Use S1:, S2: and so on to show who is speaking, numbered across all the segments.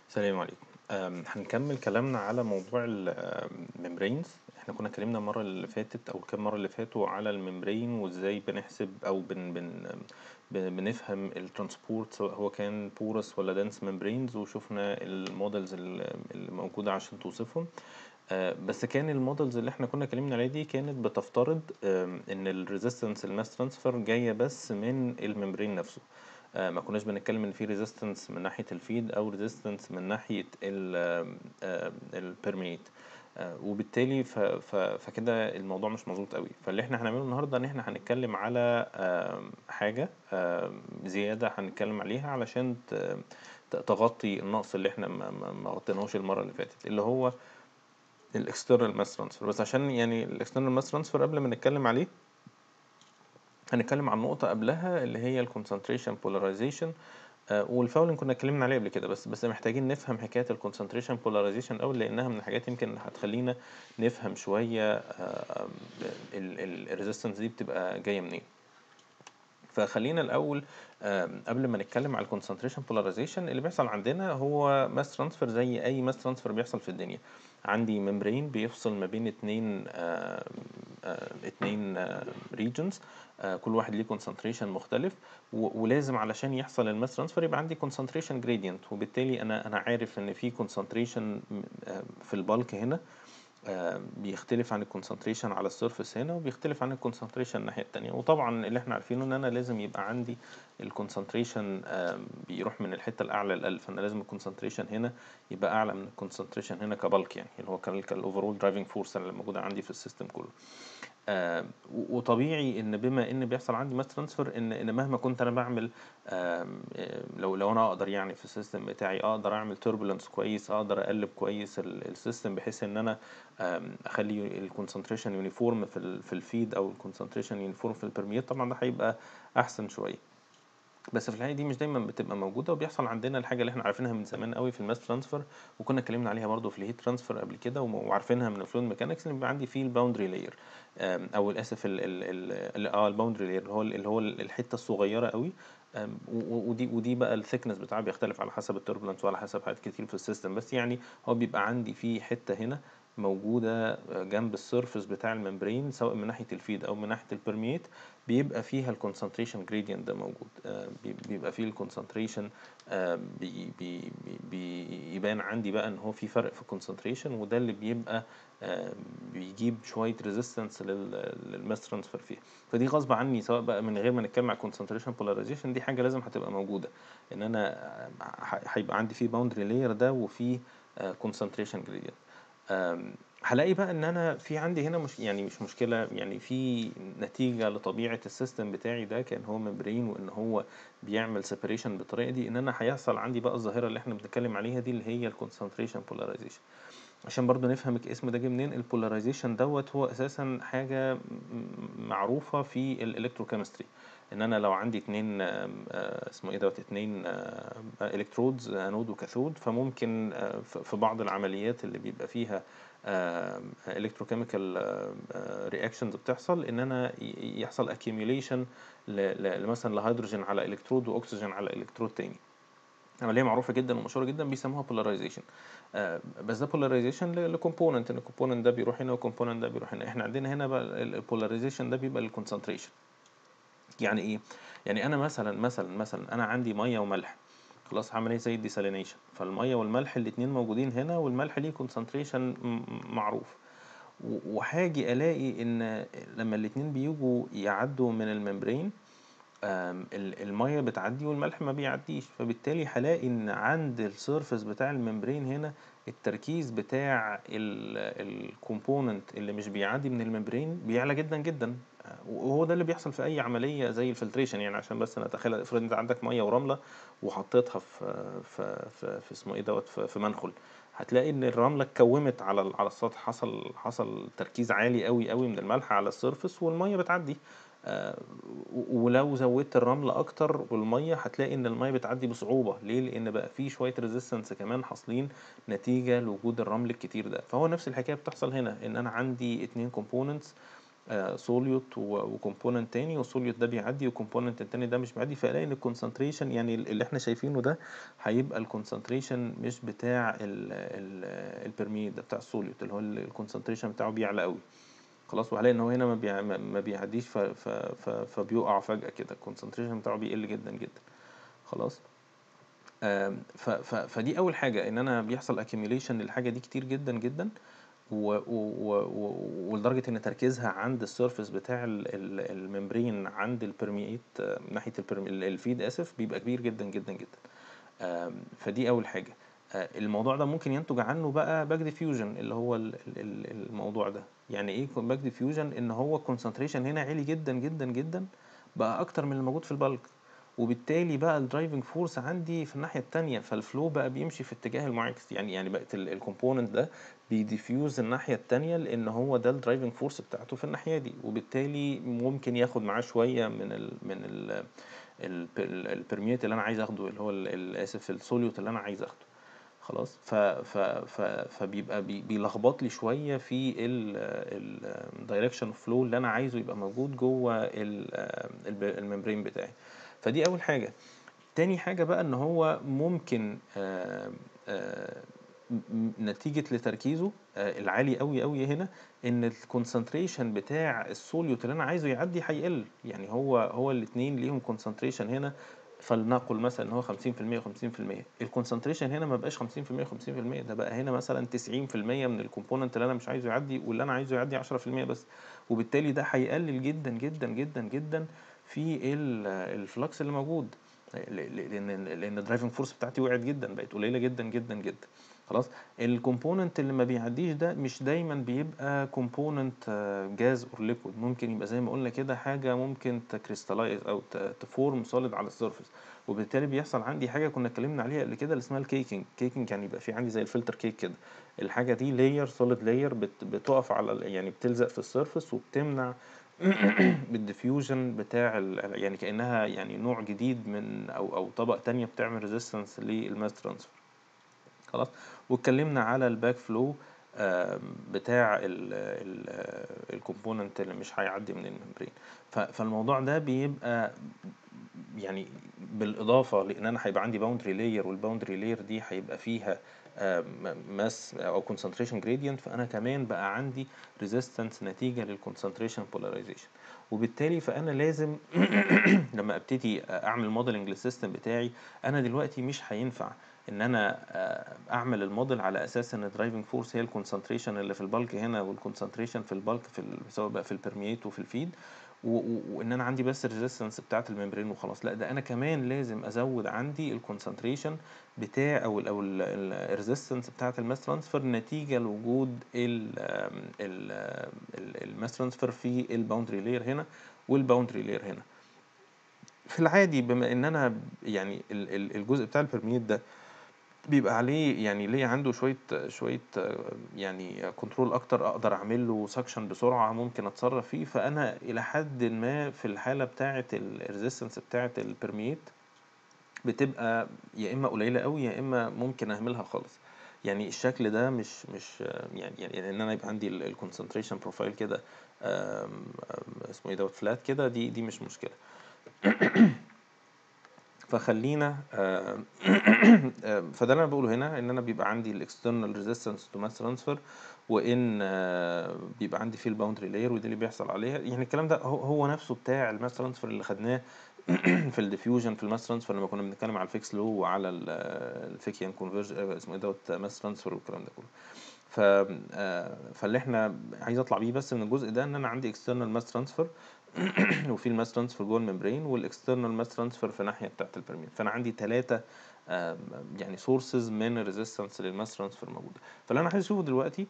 S1: السلام عليكم أم، هنكمل كلامنا على موضوع الممبرينز احنا كنا اتكلمنا المرة اللي فاتت او الكام مرة اللي فاتوا على الممبرين وازاي بنحسب او بن بن ب- بنفهم الترانسبورت سواء هو كان بورس ولا دنس ممبرينز وشفنا المودلز اللي موجودة عشان توصفهم آه، بس كان المودلز اللي احنا كنا اتكلمنا عليها دي كانت بتفترض آم، ان الريزيستنس الماس ترانسفير جايه بس من الممبرين نفسه آه، ما كناش بنتكلم ان في ريزيستنس من ناحيه الفيد او ريزيستنس من ناحيه البرميت وبالتالي ف- ف- فكده الموضوع مش مظبوط قوي فاللي احنا هنعمله النهارده ان احنا هنتكلم على آم، حاجه آم، زياده هنتكلم عليها علشان ت- ت- تغطي النقص اللي احنا ما ما- ما غطيناهوش المره اللي فاتت اللي هو الاكسترنال ماس ترانسفير بس عشان يعني الاكسترنال ماس ترانسفير قبل ما نتكلم عليه هنتكلم عن نقطة قبلها اللي هي الكونسنتريشن بولاريزيشن والفاولنج كنا اتكلمنا عليه قبل كده بس بس محتاجين نفهم حكاية الكونسنتريشن بولاريزيشن الأول لأنها من الحاجات يمكن هتخلينا نفهم شوية الريزيستنس دي بتبقى جاية منين فخلينا الاول آم، قبل ما نتكلم على الكونسنتريشن بولاريزيشن اللي بيحصل عندنا هو ماس ترانسفير زي اي ماس ترانسفير بيحصل في الدنيا عندي ممبرين بيفصل ما بين اتنين آم، آم، اتنين ريجنز كل واحد ليه كونسنتريشن مختلف و- ولازم علشان يحصل الماس ترانسفير يبقى عندي كونسنتريشن جريدينت وبالتالي انا انا عارف ان في كونسنتريشن في البالك هنا آه، بيختلف عن الكونسنتريشن على السيرفيس هنا وبيختلف عن الكونسنتريشن الناحية التانية وطبعا اللي احنا عارفينه ان انا لازم يبقى عندي الكونسنتريشن بيروح من الحتة الاعلى للاقل فانا لازم الكونسنتريشن هنا يبقى اعلى من الكونسنتريشن هنا كبالك يعني اللي هو كالاوفرول درايفنج فورس اللي موجودة عندي في السيستم كله آه، و- وطبيعي ان بما ان بيحصل عندي ماس ترانسفير ان ان مهما كنت انا بعمل آم، آه، لو لو انا اقدر يعني في السيستم بتاعي اقدر اعمل توربulence كويس اقدر اقلب كويس ال- السيستم بحيث ان انا آم، اخلي الكونسنتريشن يونيفورم في ال في الفيد او الكونسنتريشن يونيفورم في البرميات طبعا ده هيبقى احسن شويه بس في الحقيقه دي مش دايما بتبقى موجوده وبيحصل عندنا الحاجه اللي احنا عارفينها من زمان قوي في الماس ترانسفير وكنا اتكلمنا عليها برضو في الهيت ترانسفير قبل كده وم- وعارفينها من الفلويد ميكانكس اللي بيبقى عندي فيه الباوندري لاير او اسف ال ال ال اه الباوندري لاير اللي هو اللي هو الحته الصغيره قوي آم، و- و- ودي ودي بقى الثيكنس بتاعها بيختلف على حسب التوربulence وعلى حسب حاجات كتير في السيستم بس يعني هو بيبقى عندي فيه حته هنا موجوده جنب السيرفس بتاع الممبرين سواء من ناحيه الفيد او من ناحيه البرميت بيبقى فيها الكونسنتريشن جريدينت ده موجود آه، بي- بيبقى فيه الكونسنتريشن بي بي بي- بيبان عندي بقى ان هو في فرق في الكونسنتريشن وده اللي بيبقى آه، بيجيب شويه ريزيستنس للماس ترانسفير فيها فدي غصب عني سواء بقى من غير ما نتكلم على كونسنتريشن بولاريزيشن دي حاجه لازم هتبقى موجوده ان انا آه، ه- هيبقى عندي فيه باوندري لاير ده وفيه كونسنتريشن جريدينت أم، هلاقي بقى ان انا في عندي هنا مش يعني مش مشكله يعني في نتيجه لطبيعه السيستم بتاعي ده كان هو ممبرين وان هو بيعمل سيبريشن بالطريقه دي ان انا هيحصل عندي بقى الظاهره اللي احنا بنتكلم عليها دي اللي هي الكونسنتريشن بولاريزيشن عشان برضو نفهم الاسم ده جه منين البولاريزيشن دوت هو اساسا حاجه م- معروفه في الالكتروكيمستري ان انا لو عندي اتنين آم، آه، اسمه ايه دوت اتنين الكترودز انود وكاثود فممكن آه، ف- في بعض العمليات اللي بيبقى فيها الكتروكيميكال رياكشنز بتحصل ان انا ي- يحصل accumulation ل- ل- مثلا لهيدروجين على الكترود واكسجين على الكترود تاني عمليه معروفه جدا ومشهوره جدا بيسموها بولاريزيشن بس ده بولاريزيشن لكومبوننت ان الكومبوننت ده بيروح هنا والكومبوننت ده بيروح هنا احنا عندنا هنا بقى البولاريزيشن ده بيبقى الكونسنتريشن يعني ايه يعني انا مثلا مثلا مثلا انا عندي ميه وملح خلاص هعمل ايه زي الديسالينيشن فالميه والملح الاتنين موجودين هنا والملح ليه كونسنتريشن معروف و- وهاجي الاقي ان لما الاتنين بيجوا يعدوا من الممبرين آم، ال- الميه بتعدي والملح ما بيعديش فبالتالي هلاقي ان عند السيرفس بتاع الممبرين هنا التركيز بتاع الكومبوننت اللي مش بيعدي من الممبرين بيعلى جدا جدا آه، وهو ده اللي بيحصل في اي عمليه زي الفلتريشن يعني عشان بس نتخيل افرض انت عندك ميه ورمله وحطيتها في في في, في اسمه ايه دوت في, في منخل هتلاقي ان الرمله اتكومت على ال- على السطح حصل حصل تركيز عالي قوي قوي من الملح على السيرفس والميه بتعدي آه، و- ولو زودت الرمل اكتر والميه هتلاقي ان الميه بتعدي بصعوبه ليه لان بقى في شويه ريزيستنس كمان حاصلين نتيجه لوجود الرمل الكتير ده فهو نفس الحكايه بتحصل هنا ان انا عندي اتنين كومبوننتس سوليوت وكومبوننت تاني والسوليوت ده بيعدي والكومبوننت التاني ده مش بيعدي فالاقي ان الكونسنتريشن يعني اللي احنا شايفينه ده هيبقى الكونسنتريشن مش بتاع البرميت ده بتاع السوليوت اللي هو الكونسنتريشن بتاعه بيعلى قوي خلاص وهلاقي ان هو هنا ما, بيع... ما ما بيعديش ف... ف... ف... فبيقع فجأة كده الكونسنتريشن بتاعه بيقل جدا جدا خلاص آم، ف... ف... فدي اول حاجة ان انا بيحصل accumulation للحاجة دي كتير جدا جدا و... و... و... و... ولدرجة ان تركيزها عند السيرفس بتاع ال... ال- الممبرين عند البرميات آه، ناحية البرمي... الفيد اسف بيبقى كبير جدا جدا جدا آم، فدي اول حاجه آه، الموضوع ده ممكن ينتج عنه بقى باك ديفيوجن اللي هو ال- ال- ال- الموضوع ده يعني ايه باك ديفيوجن ان هو الكونسنتريشن هنا عالي جدا جدا جدا بقى اكتر من الموجود في البلك وبالتالي بقى الدرايفنج فورس عندي في الناحيه التانية فالفلو بقى بيمشي في اتجاه المعاكس يعني يعني بقت الكومبوننت ده بيديفيوز الناحيه التانية لان هو ده الدرايفنج فورس بتاعته في الناحيه دي وبالتالي ممكن ياخد معاه شويه من ال من ال البرميات اللي انا عايز اخده اللي هو ال- ال- اسف السوليوت اللي انا عايز اخده خلاص ف ف ف فبيبقى بي- بيلخبط لي شويه في الدايركشن اوف فلو اللي انا عايزه يبقى موجود جوه الممبرين بتاعي فدي اول حاجه تاني حاجه بقى ان هو ممكن آه، آه، م- نتيجه لتركيزه آه، العالي قوي قوي هنا ان الكونسنتريشن بتاع السوليوت اللي انا عايزه يعدي هيقل يعني هو هو الاثنين ليهم كونسنتريشن هنا فلنقل مثلا ان هو 50% و50% الكونسنتريشن هنا ما بقاش 50% و50% ده بقى هنا مثلا 90% من الكومبوننت اللي انا مش عايزه يعدي واللي انا عايزه يعدي 10% بس وبالتالي ده هيقلل جدا جدا جدا جدا في ال- الفلكس اللي موجود ل- ل- لان لان الدرايفنج فورس بتاعتي وقعت جدا بقت قليله جدا جدا جدا خلاص الكومبوننت اللي ما بيعديش ده مش دايما بيبقى كومبوننت جاز اور ليكويد ممكن يبقى زي ما قلنا كده حاجه ممكن تكريستالايز او تفورم سوليد على السيرفيس وبالتالي بيحصل عندي حاجه كنا اتكلمنا عليها قبل كده اللي اسمها الكيكنج كيكنج يعني يبقى في عندي زي الفلتر كيك كده الحاجه دي لاير سوليد لاير بتقف على ال- يعني بتلزق في السيرفيس وبتمنع بالديفيوجن بتاع ال- يعني كانها يعني نوع جديد من او او طبق تانية بتعمل ريزيستنس للماس ترانسفير خلاص واتكلمنا على الباك فلو بتاع الكومبوننت اللي مش هيعدي من الممبرين ف- فالموضوع ده بيبقى يعني بالاضافه لان انا هيبقى عندي باوندري لاير والباوندري لاير دي هيبقى فيها ماس او كونسنتريشن جريدينت فانا كمان بقى عندي ريزيستنس نتيجه للكونسنتريشن بولاريزيشن وبالتالي فانا لازم لما ابتدي اعمل موديلنج للسيستم بتاعي انا دلوقتي مش هينفع ان انا آه، اعمل الموديل على اساس ان الدرايفنج فورس هي الكونسنتريشن اللي في البلك هنا والكونسنتريشن في البلك في ال- سواء بقى في البرميت وفي الفيد و- و- وان انا عندي بس الريزيستنس بتاعت الممبرين وخلاص لا ده انا كمان لازم ازود عندي الكونسنتريشن بتاع او ال او الريزيستنس بتاعت الماس ترانسفير نتيجه لوجود الماس ترانسفير في الباوندري لاير هنا والباوندري لاير هنا في العادي بما ان انا يعني ال- ال- الجزء بتاع البرميت ده بيبقى عليه يعني ليه عنده شويه شويه آه، يعني كنترول اكتر اقدر اعمل له سكشن بسرعه ممكن اتصرف فيه فانا الى حد ما في الحاله بتاعه الريزيستنس بتاعه البرميت بتبقى يا اما قليله قوي يا اما ممكن اهملها خالص يعني الشكل ده مش مش آه، يعني يعني ان انا يبقى عندي الكونسنتريشن بروفايل كده آم، آم، اسمه ايه دوت فلات كده دي دي مش مشكله فخلينا آه، آه، فده اللي انا بقوله هنا ان انا بيبقى عندي الاكسترنال ريزيستنس تو ماس ترانسفير وان آه، بيبقى عندي فيه الباوندري لاير وده اللي بيحصل عليها يعني الكلام ده هو هو نفسه بتاع الماس ترانسفير اللي خدناه في الديفيوجن في الماس ترانسفير لما كنا بنتكلم على الفيكس لو وعلى الفيكيان كونفرج اسمه ايه دوت ماس ترانسفير والكلام ده كله ف آه، فاللي احنا عايز اطلع بيه بس من الجزء ده ان انا عندي اكسترنال ماس ترانسفير وفي الماس ترانسفير جوه الممبرين والاكسترنال ماس ترانسفير في الناحيه بتاعت البرميل فانا عندي ثلاثه يعني سورسز من الريزيستنس للماس ترانسفير موجوده فاللي انا عايز اشوفه دلوقتي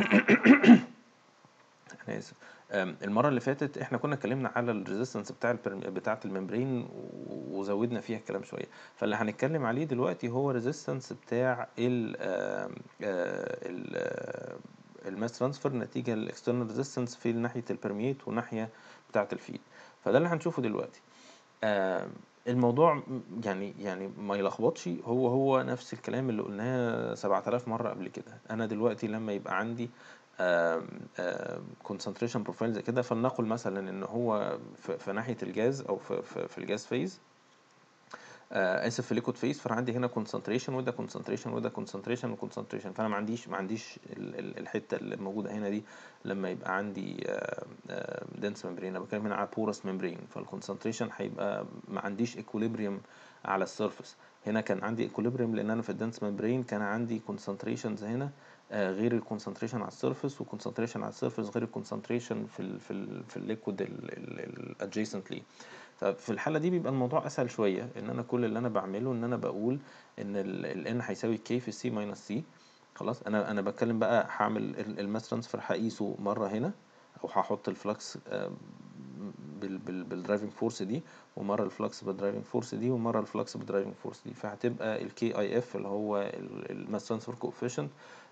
S1: انا اسف آم، المره اللي فاتت احنا كنا اتكلمنا على الريزيستنس بتاع البرم... بتاعه الممبرين و- وزودنا فيها الكلام شويه فاللي هنتكلم عليه دلوقتي هو ريزيستنس بتاع ال آم، آه، ال آه، الماس ترانسفير نتيجه للاكسترنال ريزيستنس في ناحيه البرميت والناحيه بتاعه الفيد فده اللي هنشوفه دلوقتي آم، الموضوع م- يعني يعني ما يلخبطش هو هو نفس الكلام اللي قلناه 7000 مرة قبل كده أنا دلوقتي لما يبقى عندي كونسنتريشن بروفايل زي كده فلنقل مثلا ان هو في, في ناحيه الجاز او في, في, في الجاز فيز آه، اسف في ليكويد فيز فانا عندي هنا كونسنتريشن وده كونسنتريشن وده كونسنتريشن وكونسنتريشن فانا ما عنديش ما عنديش ال- ال- الحته اللي موجوده هنا دي لما يبقى عندي دنس ممبرين انا بتكلم هنا على بورس ممبرين فالكونسنتريشن هيبقى ما عنديش ايكوليبريم على السيرفيس هنا كان عندي ايكوليبريم لان انا في الدنس ممبرين كان عندي كونسنتريشنز هنا آه، غير الكونسنتريشن على السيرفيس وكونسنتريشن على السيرفيس غير الكونسنتريشن في ال في ال في الليكويد الادجيسنت ليه ففي الحاله دي بيبقى الموضوع اسهل شويه ان انا كل اللي انا بعمله ان انا بقول ان ال n هيساوي k في c ماينس c خلاص انا انا بتكلم بقى هعمل الماس ترانسفير هقيسه مره هنا او هحط الفلكس بال بال بالدرايفنج فورس دي ومره الفلكس بالدرايفنج فورس دي ومره الفلكس بالدرايفنج فورس دي فهتبقى الكي اي اف اللي هو الماس ترانسفير كوفيشنت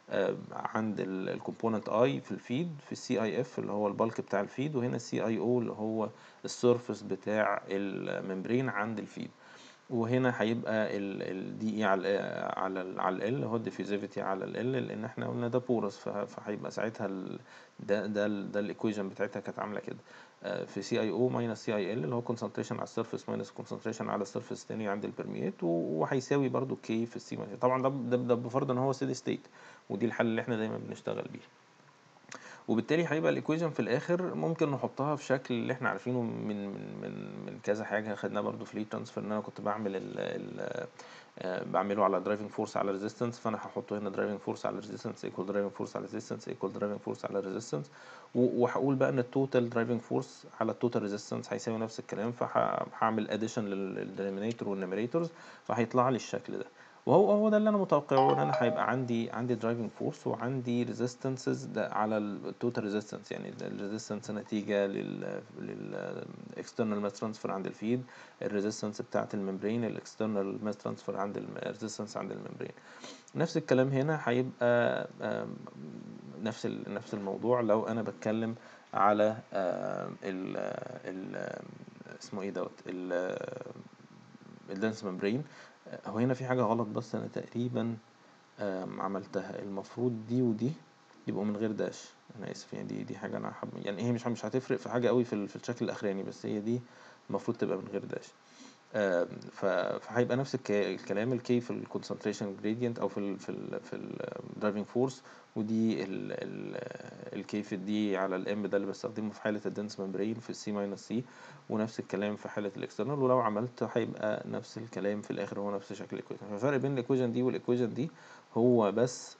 S1: عند الكومبوننت اي في الفيد في السي اي اف اللي هو البلك بتاع الفيد وهنا السي اي او اللي هو السيرفس بتاع الممبرين عند الفيد وهنا هيبقى الدي اي على ال على ال على ال هو الديفيوزيفيتي على ال لان احنا قلنا ده بورس فهيبقى ساعتها ال ده ده ال ده الايكويشن بتاعتها كانت عامله كده آه، في سي اي او ماينس سي اي ال اللي هو كونسنتريشن على السيرفيس ماينس كونسنتريشن على السيرفيس تاني عند البرميات وهيساوي برضو كي في السي طبعا ده ده, ده بفرض ان هو سيدي ستيت ودي الحل اللي احنا دايما بنشتغل بيه وبالتالي هيبقى الايكويشن في الاخر ممكن نحطها في شكل اللي احنا عارفينه من من من من كذا حاجه خدناه برضو في ليد ترانسفير ان انا كنت بعمل ال ال آه، بعمله على درايفنج فورس على ريزيستنس فانا هحطه هنا درايفنج فورس على ريزيستنس ايكوال درايفنج فورس على ريزيستنس ايكوال درايفنج فورس على ريزيستنس وهقول بقى ان التوتال درايفنج فورس على التوتال ريزيستنس هيساوي نفس الكلام فهعمل اديشن للدينومينيتور والنيميريتورز فهيطلع لي الشكل ده وهو هو ده اللي انا متوقعه ان انا هيبقى عندي عندي درايفنج فورس وعندي ريزيستنسز على التوتال ريزيستنس يعني الريزيستنس نتيجه لل للاكسترنال ماس ترانسفير عند الفيد الريزيستنس بتاعه الممبرين الاكسترنال ماس ترانسفير عند الريزيستنس عند الممبرين نفس الكلام هنا هيبقى آم، نفس ال- نفس الموضوع لو انا بتكلم على آم، ال ال اسمه ايه دوت ال الدنس ممبرين هو هنا في حاجة غلط بس أنا تقريبا آم، عملتها المفروض دي ودي يبقوا من غير داش أنا آسف يعني دي دي حاجة أنا حب يعني هي مش مش هتفرق في حاجة قوي في ال- في الشكل الأخراني بس هي دي المفروض تبقى من غير داش آم، ف- فهيبقى نفس الك- الكلام الكي في الكونسنتريشن جريدينت او في ال في ال في الدرايفنج فورس ودي الكي في الدي على الام ده اللي بستخدمه في حاله الدنس ممبرين في السي ماينس سي ونفس الكلام في حاله الاكسترنال ولو عملت هيبقى نفس الكلام في الاخر هو نفس شكل الايكويشن فالفرق بين الايكويشن دي والايكويشن دي هو بس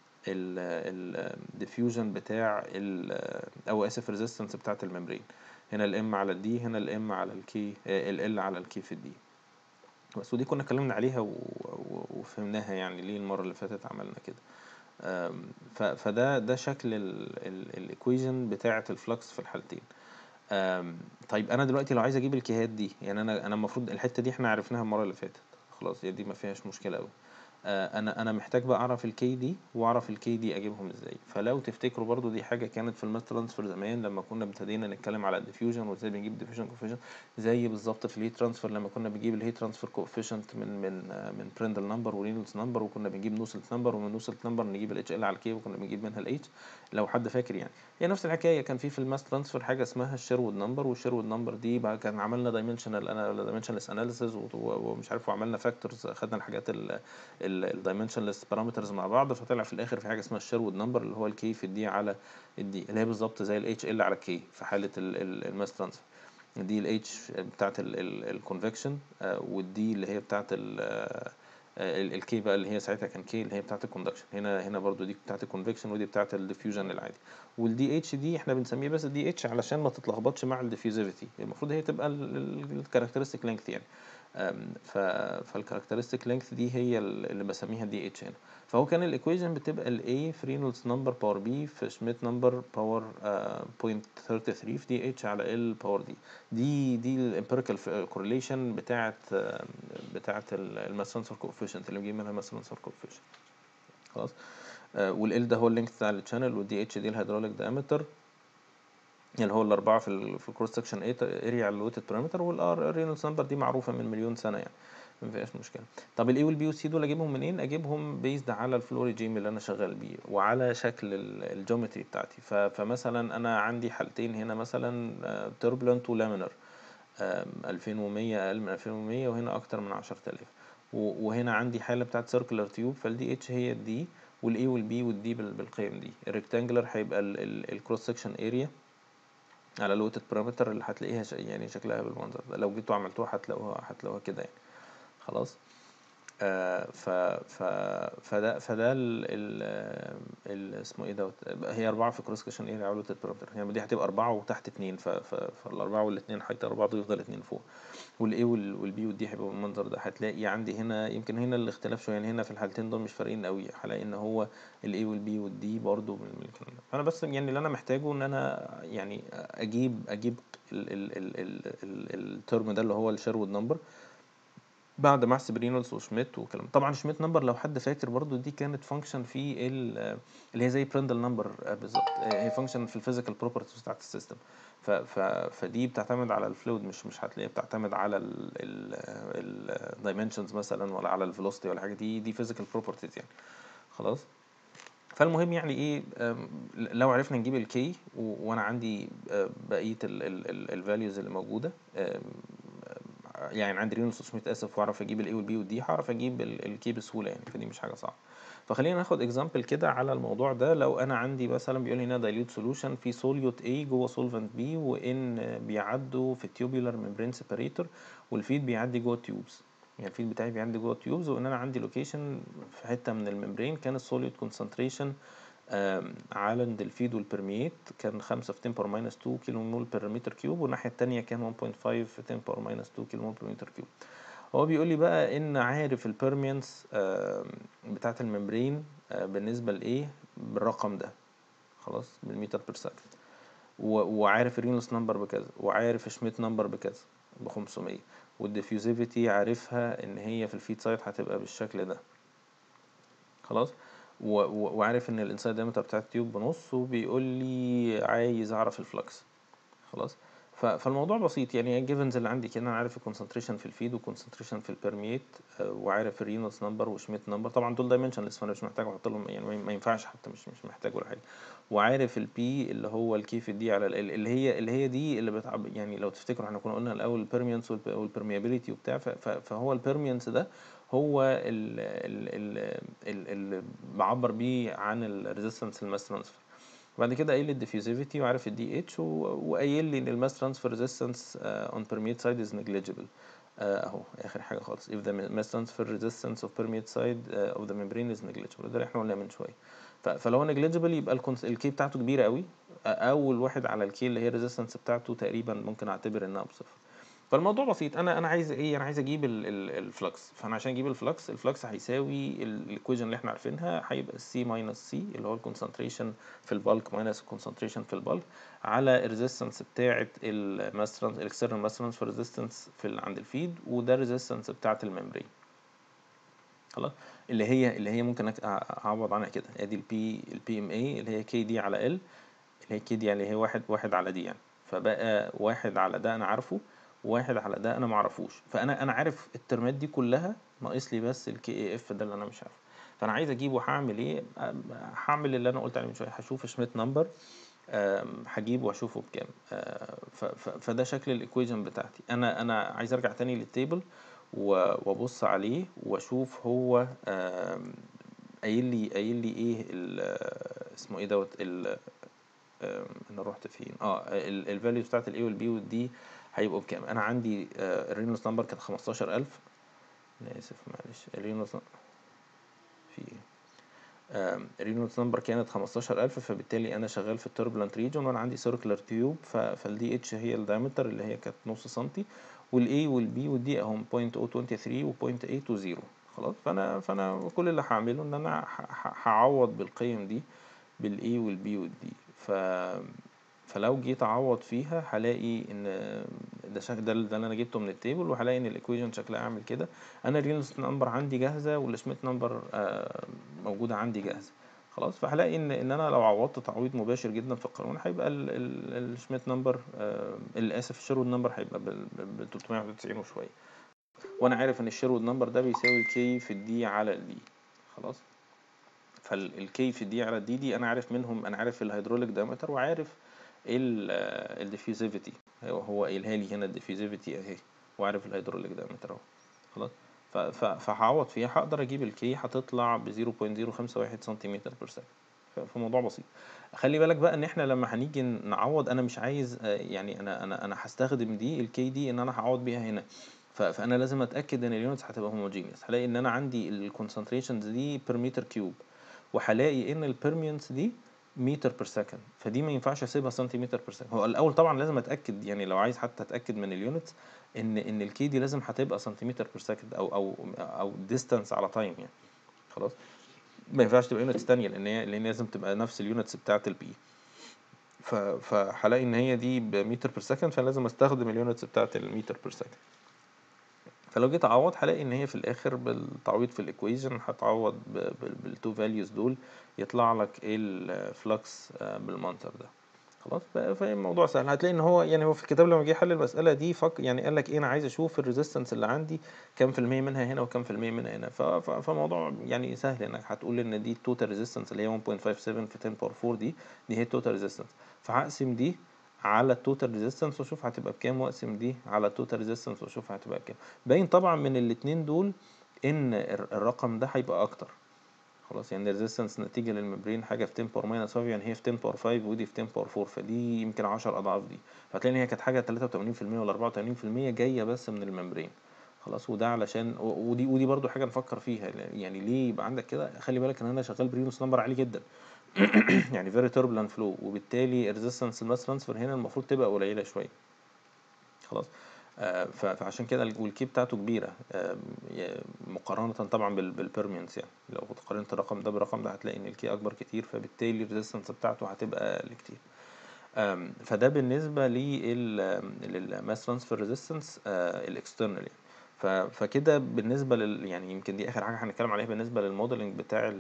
S1: الديفيوجن بتاع ال او اسف ريزيستنس بتاعت الممبرين هنا الام على الدي هنا الام على الكي ال على الكي في الدي بس ودي كنا اتكلمنا عليها و... و... وفهمناها يعني ليه المرة اللي فاتت عملنا كده أم، ف... فده ده شكل الايكويجن بتاعة الفلكس في الحالتين أم، طيب انا دلوقتي لو عايز اجيب الكيهات دي يعني انا انا المفروض الحتة دي احنا عرفناها المرة اللي فاتت خلاص هي دي ما فيهاش مشكلة قوي آه، انا انا محتاج بقى اعرف الكي دي واعرف الكي دي اجيبهم ازاي فلو تفتكروا برضو دي حاجه كانت في الماس ترانسفير زمان لما كنا ابتدينا نتكلم على الديفيوجن وازاي بنجيب ديفيوجن كوفيشنت زي بالظبط في الهيت ترانسفير لما كنا بنجيب الهيت ترانسفير كوفيشنت من من آه، من بريندل نمبر ورينولدز نمبر وكنا بنجيب نوسلت نمبر ومن نوسلت نمبر نجيب الاتش ال على الكي وكنا بنجيب منها الاتش لو حد فاكر يعني هي نفس الحكايه كان في في الماس ترانسفير حاجه اسمها الشيرود نمبر والشيرود نمبر دي بقى كان عملنا دايمنشنال انا دايمنشنلس اناليسيز ومش عارف وعملنا فاكتورز خدنا الحاجات الدايمنشنلس بارامترز مع بعض فطلع في الاخر في حاجه اسمها الشيرود نمبر اللي هو الكي في الدي على الدي اللي هي بالظبط زي الاتش ال على الكي في حاله الماس ترانسفير دي الاتش بتاعت الكونفكشن والدي اللي هي بتاعت الكي بقى اللي هي ساعتها كان كي اللي هي بتاعت الكوندكشن هنا هنا برضو دي بتاعت الكونفكشن ودي بتاعت الديفيوجن العادي والدي اتش دي احنا بنسميه بس دي اتش علشان ما تتلخبطش مع الديفيوزيفيتي المفروض هي تبقى الكاركترستيك لينث يعني أم، ف فالكاركترستيك لينث دي هي اللي بسميها دي اتش هنا فهو كان الايكويشن بتبقى الاي في رينولدز نمبر باور بي في شميت نمبر باور بوينت 33 في دي اتش على ال باور دي دي دي الامبيريكال كورليشن بتاعت آه، بتاعت الماس ترانسفير كوفيشنت اللي بنجيب منها الماس ترانسفير كوفيشنت خلاص والال ده هو اللينث بتاع الشانل والدي اتش دي الهيدروليك دايمتر اللي هو الأربعة في ال في الكروس سكشن اريا على الويتد بارامتر والار رينولدز نمبر دي معروفة من مليون سنة يعني ما فيهاش مشكله طب الاي والبي والسي دول اجيبهم منين اجيبهم بيزد على الفلو ريجيم اللي انا شغال بيه وعلى شكل الجيومتري بتاعتي ف- فمثلا انا عندي حالتين هنا مثلا توربulent ولامينر 2100 اقل من 2100 وهنا اكتر من 10000 و- وهنا عندي حاله بتاعت سيركلر تيوب فالدي اتش هي الدي والاي والبي والدي بالقيم دي الريكتانجلر هيبقى الكروس سكشن اريا على لوتد بارامتر اللي هتلاقيها ش- يعني شكلها بالمنظر ده لو جيتوا عملتوها هتلاقوها هتلاقوها كده يعني خلاص آه ف ف فده فده ال ال ال اسمه ايه دوت هي أربعة في كروس كشن ايه على لوتد بارامتر يعني دي هتبقى أربعة وتحت اتنين ف ف فالأربعة والاتنين هيطيروا بعض ويفضل اتنين فوق والاي والبي والدي هيبقوا بالمنظر ده هتلاقي عندي هنا يمكن هنا الاختلاف شويه يعني هنا في الحالتين دول مش فارقين قوي هلاقي ان هو الاي والبي والدي برضو من من الكلام ده فانا بس يعني اللي انا محتاجه ان انا يعني اجيب اجيب ال- ال- ال- ال- ال- الترم ده اللي هو الشيرود نمبر بعد ما احسب رينولدز وشميت وكلام طبعا شميت نمبر لو حد فاكر برضو دي كانت فانكشن في ال- اللي هي زي برندل نمبر بالظبط هي فانكشن في الفيزيكال بروبرتيز بتاعت السيستم ف ف فدي بتعتمد على الفلويد مش مش هتلاقيها بتعتمد على الدايمنشنز مثلا ولا على الفيلوسيتي ولا حاجه دي دي فيزيكال بروبرتيز يعني خلاص فالمهم يعني ايه أم، لو عرفنا نجيب الكي وانا عندي آه، بقيه الفاليوز اللي موجوده أم، يعني عندي رينو 600 اسف واعرف اجيب الاي والبي والدي هعرف اجيب الكي بسهوله يعني فدي مش حاجه صعبه فخلينا ناخد اكزامبل كده على الموضوع ده لو انا عندي مثلا بيقول لي هنا دايلوت سولوشن في سوليوت A جوه سولفنت B وان بيعدوا في التيوبولار ممبرين سيباريتور والفيد بيعدي جوه التيوبز يعني الفيد بتاعي بيعدي جوه التيوبز وان انا عندي لوكيشن في حته من الممبرين كان السوليوت كونسنتريشن على عند الفيد والبرميت كان 5 في 10 باور ماينس 2 كيلو مول بير متر كيوب والناحيه الثانيه كان 1.5 في 10 باور ماينس 2 كيلو مول بير متر كيوب هو بيقول لي بقى ان عارف البيرميانس بتاعه الممبرين آه، بالنسبه لايه بالرقم ده خلاص بالمتر بير سكند وعارف الرينوس نمبر بكذا وعارف شميت نمبر بكذا ب 500 والديفيوزيفيتي عارفها ان هي في الفيد سايت هتبقى بالشكل ده خلاص و- و- وعارف ان الانسايد دايمتر بتاع التيوب بنص وبيقول لي عايز اعرف الفلكس خلاص ف- فالموضوع بسيط يعني الجيفنز اللي عندي كده انا عارف الكونسنتريشن في الفيد والكونسنتريشن في البرميت وعارف الرينولدز نمبر وشميت نمبر طبعا دول دايمنشنلس فانا مش محتاج احط لهم يعني ما- ما ينفعش حتى مش مش محتاج ولا حاجه وعارف البي اللي هو الكيف دي على ال اللي هي اللي هي دي اللي بتعب يعني لو تفتكروا احنا كنا قلنا الاول البيرميانس والبرميابيليتي وبتاع ف- ف- فهو البيرميانس ده هو ال- ال- ال- ال- اللي بعبر بيه عن الريزيستنس الماس ترانسفير بعد كده قايل لي الديفيوزيفيتي وعارف الدي اتش وقايل لي ان الماس ترانسفير ريزيستنس اون permeate سايد از negligible آه، اهو اخر حاجه خالص if the mass transfer resistance of permeate side uh, of the membrane is negligible ده اللي احنا قلناه من شويه ف- فلو negligible يبقى الكونس- الكي بتاعته كبيره قوي آه، اول واحد على الكي اللي هي الريزيستنس بتاعته تقريبا ممكن اعتبر انها بصفر فالموضوع بسيط انا انا عايز ايه انا عايز اجيب الفلكس فانا عشان اجيب الفلكس الفلكس هيساوي الايكويشن اللي احنا عارفينها هيبقى سي ماينس سي اللي هو الكونسنتريشن في البالك ماينس الكونسنتريشن في البالك على الريزيستنس بتاعه الماس ترانس الاكسترنال ماس ترانسفير ريزيستنس في ال- عند الفيد وده الريزيستنس بتاعه الممبرين خلاص اللي هي اللي هي ممكن أك- أع- اعوض عنها كده ادي البي البي ام اي اللي هي كي دي على ال اللي هي كي دي اللي هي واحد واحد على دي يعني فبقى واحد على ده انا عارفه واحد على ده انا معرفوش فانا انا عارف الترمات دي كلها ناقص لي بس الكي اي اف ده اللي انا مش عارفه فانا عايز اجيبه هعمل ايه أم، هعمل اللي انا قلت عليه من شويه هشوف شميت نمبر هجيبه واشوفه بكام آه، ف- ف- فده شكل الايكويشن بتاعتي انا انا عايز ارجع تاني للتيبل و- وابص عليه واشوف هو آم، قايل لي قايل لي ايه ال- اسمه ايه دوت ال- آم، انا رحت فين اه الفاليو بتاعت الاي والبي والدي هيبقوا بكام انا عندي الرينولدز نمبر كانت 15000 انا اسف معلش الرينولدز في ايه الرينولدز نمبر كانت 15000 فبالتالي انا شغال في التوربulent ريجون وانا عندي سيركلر تيوب فالدي اتش هي الدايمتر اللي هي كانت نص سنتي والاي والبي والدي اهم 0.023 و 0.820 خلاص فانا فانا كل اللي هعمله ان انا ه- ه- هعوض بالقيم دي بالاي والبي والدي ف فلو جيت اعوض فيها هلاقي ان ده شك ده, ده اللي انا جبته من التيبل وهلاقي ان الايكويشن شكلها عامل كده انا الرينولدز نمبر عندي جاهزه والسميث نمبر آه، موجوده عندي جاهزه خلاص فهلاقي ان ان انا لو عوضت تعويض مباشر جدا في القانون هيبقى الشميت نمبر الاسف الشيرود نمبر هيبقى بال 391 وشويه وانا عارف ان الشيرود نمبر ده بيساوي الكي في الدي على الدي خلاص فالكي في الدي على الدي دي انا عارف منهم انا عارف الهيدروليك دايمتر وعارف الديفيوزيفيتي هو قايلها لي هنا الديفيوزيفيتي اهي وعارف الهيدروليك دايمتر اهو خلاص ف- ف- فهعوض فيها هقدر اجيب الكي هتطلع ب 0.051 سنتيمتر بير سكند فموضوع بسيط خلي بالك بقى ان احنا لما هنيجي نعوض انا مش عايز آه، يعني انا انا انا هستخدم دي الكي دي ان انا هعوض بيها هنا ف- فانا لازم اتاكد ان اليونتس هتبقى هوموجينيوس هلاقي ان انا عندي الكونسنتريشنز دي بير متر كيوب وهلاقي ان البيرميانس دي متر بير سكند فدي ما ينفعش اسيبها سنتيمتر بير سكند هو الاول طبعا لازم اتاكد يعني لو عايز حتى اتاكد من اليونتس ان ان الكي دي لازم هتبقى سنتيمتر بير سكند او او او ديستانس على تايم يعني خلاص ما ينفعش تبقى يونتس تانية لان هي لان لازم تبقى نفس اليونتس بتاعه البي ف فهلاقي ان هي دي بمتر بير سكند فلازم استخدم اليونتس بتاعه المتر بير سكند فلو جيت اعوض هلاقي ان هي في الاخر بالتعويض في الايكويشن هتعوض بالتو فاليوز دول يطلع لك ايه الفلكس بالمنظر ده خلاص بقى فالموضوع سهل هتلاقي ان هو يعني هو في الكتاب لما جه يحل المساله دي فك يعني قال لك ايه انا عايز اشوف الريزيستنس اللي عندي كام في المية منها هنا وكام في المية منها هنا ف- ف- فالموضوع يعني سهل انك هتقول ان دي التوتال ريزيستنس اللي هي 1.57 في 10 باور 4 دي دي هي التوتال ريزيستنس فهقسم دي على التوتال ريزيستنس واشوف هتبقى بكام واقسم دي على التوتال ريزيستنس واشوف هتبقى بكام باين طبعا من الاتنين دول ان الر- الرقم ده هيبقى اكتر خلاص يعني الريزيستنس نتيجة للممبرين حاجة في 10 باور ماينس 5 يعني هي في 10 باور 5 ودي في 10 باور 4 فدي يمكن 10 أضعاف دي فهتلاقي إن هي كانت حاجة 83% ولا 84% جاية بس من الممبرين خلاص وده علشان و- ودي ودي برضو حاجة نفكر فيها يعني ليه يبقى عندك كده خلي بالك إن أنا شغال برينوس نمبر عالي جدا يعني فيري turbulent فلو وبالتالي الريزيستنس الماس ترانسفير هنا المفروض تبقى قليلة شوية خلاص آه، ف- فعشان كده ال- والكي بتاعته كبيرة آم، ي- مقارنة طبعا بالبيرمينس يعني لو قارنت الرقم ده بالرقم ده هتلاقي ان الكي اكبر كتير فبالتالي الريزيستنس بتاعته هتبقى لكتير آم، فده بالنسبة للماس ترانسفير ريزيستنس الاكسترنال يعني ف- فكده بالنسبة لل يعني يمكن دي آخر حاجة هنتكلم عليها بالنسبة للموديلنج بتاع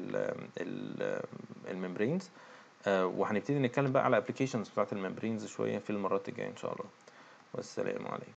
S1: الممبرينز وهنبتدي نتكلم بقى على ابلكيشنز بتاعت الممبرينز شوية في المرات الجاية إن شاء الله والسلام عليكم